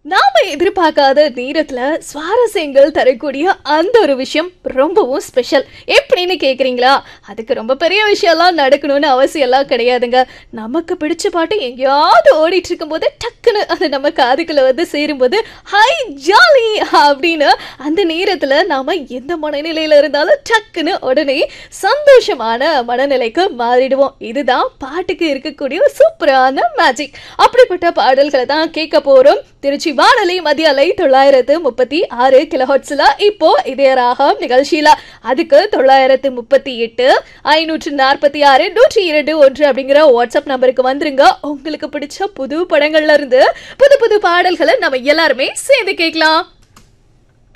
நாம எதிர்பார்க்காத நேரத்துல சுவாரஸ்யங்கள் தரக்கூடிய அந்த ஒரு விஷயம் ரொம்பவும் ஸ்பெஷல் எப்படின்னு கேக்குறீங்களா அதுக்கு ரொம்ப பெரிய விஷயம்லாம் நடக்கணும்னு அவசியம் எல்லாம் கிடையாதுங்க நமக்கு பிடிச்ச பாட்டு எங்கேயாவது ஓடிட்டு இருக்கும்போது டக்குன்னு அது நம்ம காதுக்குள்ள வந்து சேரும்போது ஹை ஜாலி அப்படின்னு அந்த நேரத்துல நாம எந்த மனநிலையில இருந்தாலும் டக்குன்னு உடனே சந்தோஷமான மனநிலைக்கு மாறிடுவோம் இதுதான் பாட்டுக்கு இருக்கக்கூடிய ஒரு சூப்பரான மேஜிக் அப்படிப்பட்ட பாடல்களை தான் கேட்க போறோம் திருச்சி வானொலி மத்திய அலை தொள்ளாயிரத்து முப்பத்தி ஆறு கிலோஹட்ஸ்ல இப்போ இதே ராகம் நிகழ்ச்சியில அதுக்கு தொள்ளாயிரத்து முப்பத்தி எட்டு ஐநூற்று நாற்பத்தி ஆறு நூற்றி இரண்டு ஒன்று அப்படிங்கிற வாட்ஸ்அப் நம்பருக்கு வந்துருங்க உங்களுக்கு பிடிச்ச புது படங்கள்ல இருந்து புது புது பாடல்களை நம்ம எல்லாருமே சேர்ந்து கேட்கலாம்